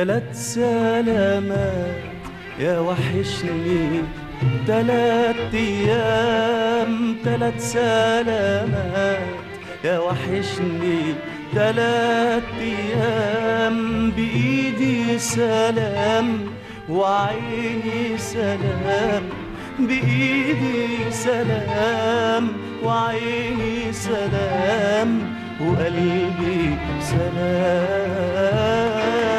تلات سلامات يا وحشني تلات ايام تلات سلامات يا وحشني تلات ايام بايدي سلام وعيني سلام بايدي سلام وعيني سلام وقلبي سلام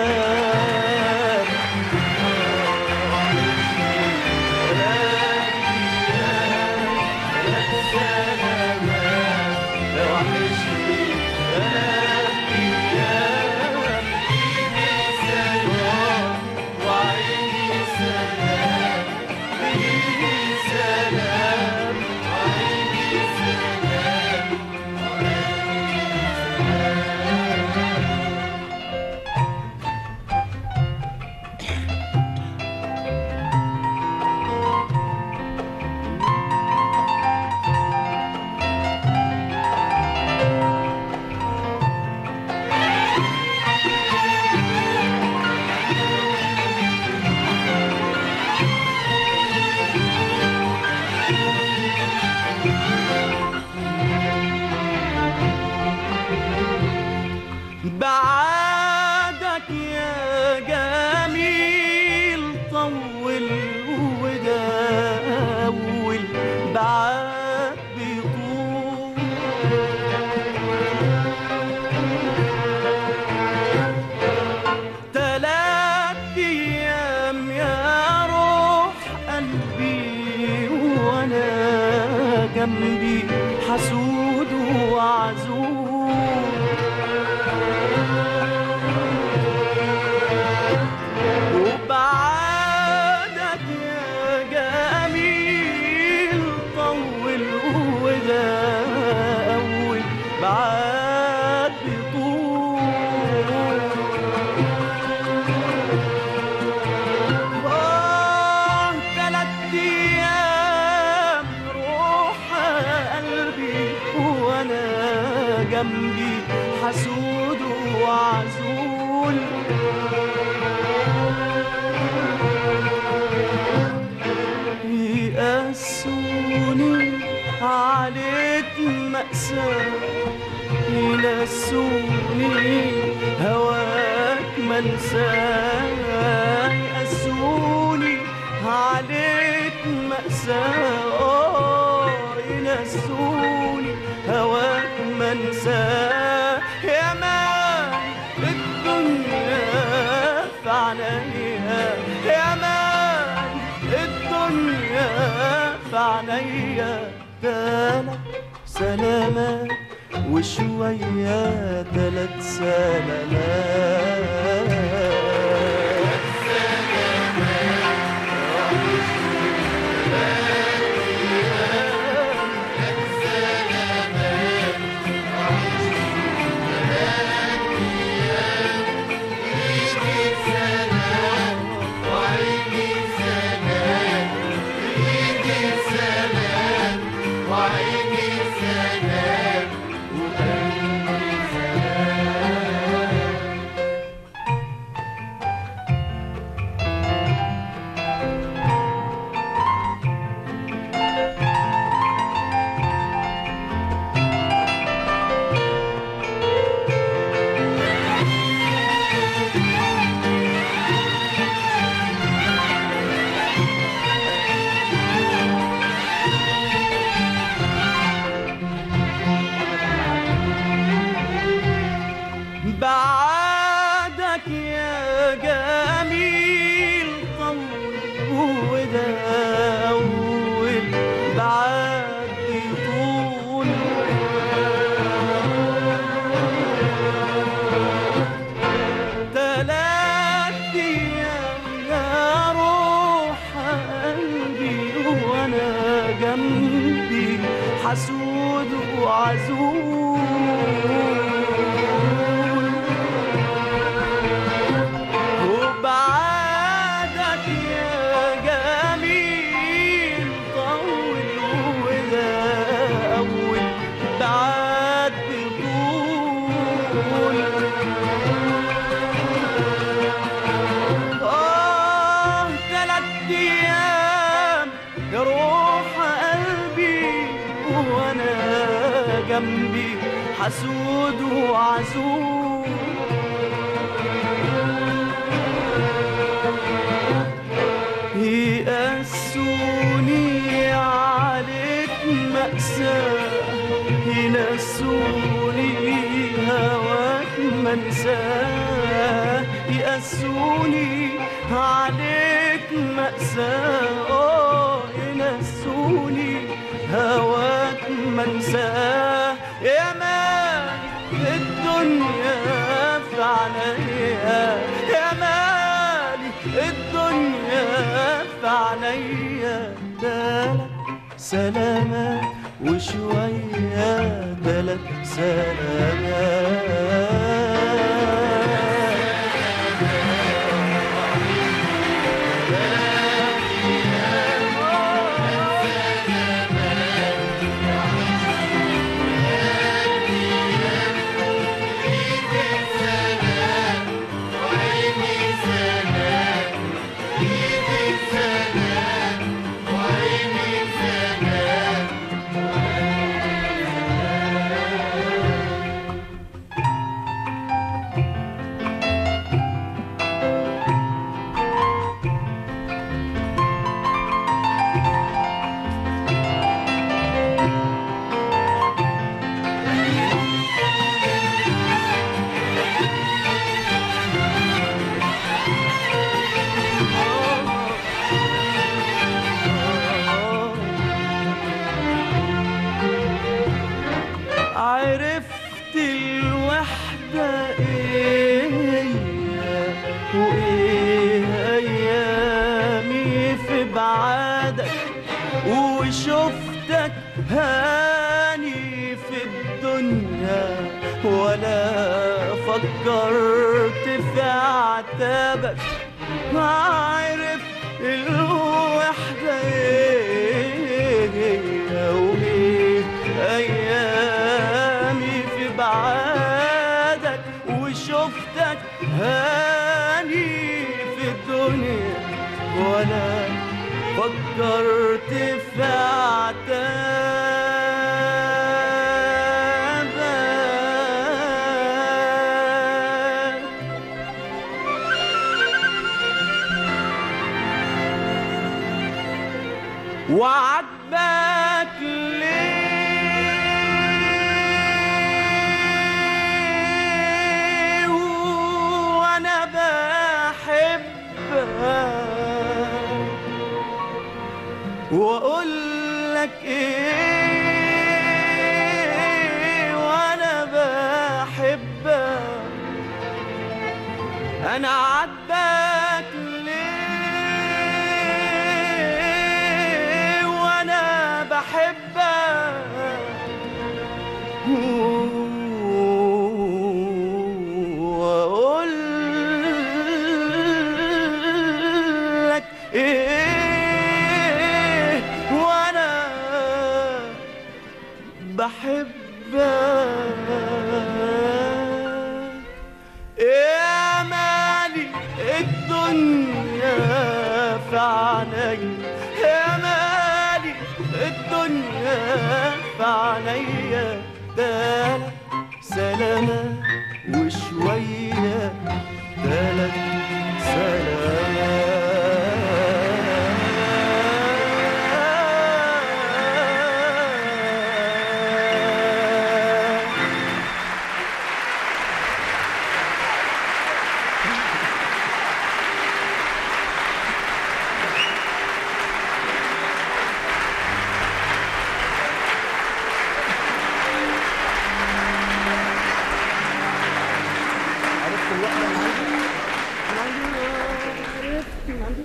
بعدك يا جميل طول وداول بعد بيطول تلات ايام يا روح قلبي وانا جنبي حسود وعزول وبعدك يا جميل طول وده أول بعد بطول آه تلات أيام روح قلبي وأنا جنبي حسود وعزول يقسوني عليك مأساة ينسوني هواك منساه يقسوني عليك مأساة آه، ينسوني هواك منساه يا مان الدنيا في عينيها يا مان الدنيا في عينيا تلات سلامات وشوية تلات سلامات بعدك يا جميل طول وده أول بعد يطول تلات أيام يا روح قلبي وأنا جنبي حسود وعزول وبعدك يا جميل طول وده أول بعد بطول ايام يا روح قلبي وانا جنبي حسود وعزوز يقسوني عليك مأساة ينسوني هواك منساه يقسوني عليك مأساة آه، ينسوني هواك منساه يا مالي الدنيا في عينيا يا مالي الدنيا في عينيا تلات سلامات وشوية تلات سلامات عرفت الوحدة ايه هي وايه ايامي في بعادك وشفتك هاني في الدنيا ولا فكرت في عتابك عارف الوحدة ايه هي وايه ايامي في بعادك وشفتك هاني في الدنيا ولا فكرت في عتابك وعجبك ليه وانا بحبك واقول لك ايه وانا بحبك انا عاتبك ليه وانا بحبك واقول لك ايه وانا بحبك يا مالي الدنيا في عيني يا مالي الدنيا في عينيا تلات سلامات وشوية تلات سلامات عرفت الوحدة اللي عندي؟ أنا عندي عرفت من عندي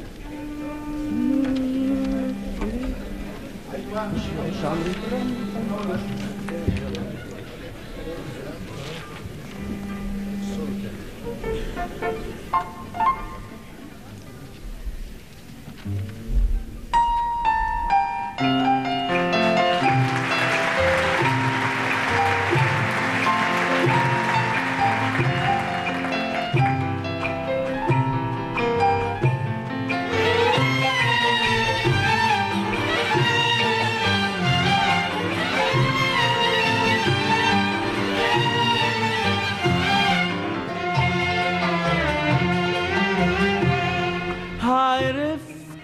مش مش عندي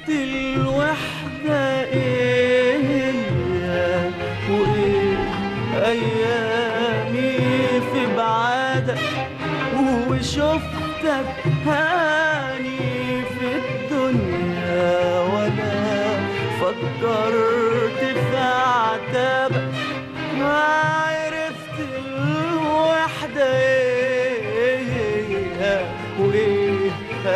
الوحدة ايه هي وايه ايامي في بعادك وشفتك هاني في الدنيا ولا فكرت في عتابك ما عرفت الوحدة ايه هي وايه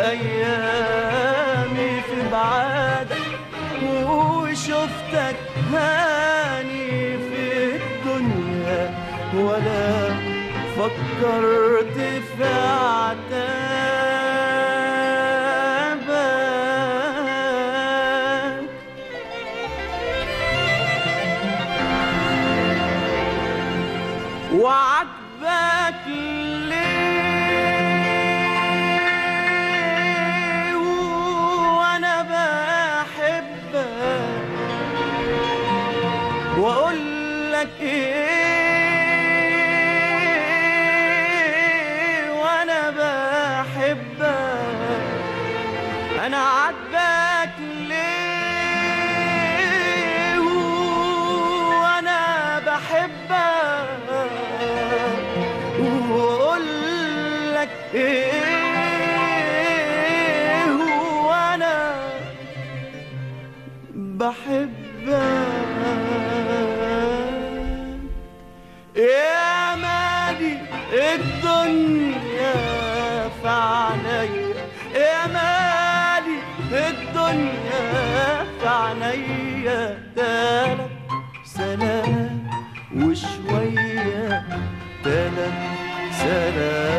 ايامي في بعادك وشفتك هاني في الدنيا ولا فكرت في عتابك وعجبك ليه وانا بحبك واقول لك ايه وانا بحبك انا عاتبك ليه وانا بحبك واقول لك ايه وانا بحبك يا مالي الدنيا في عينيا يا مالي الدنيا في عينيا تلات سلام وشوية تلات سلام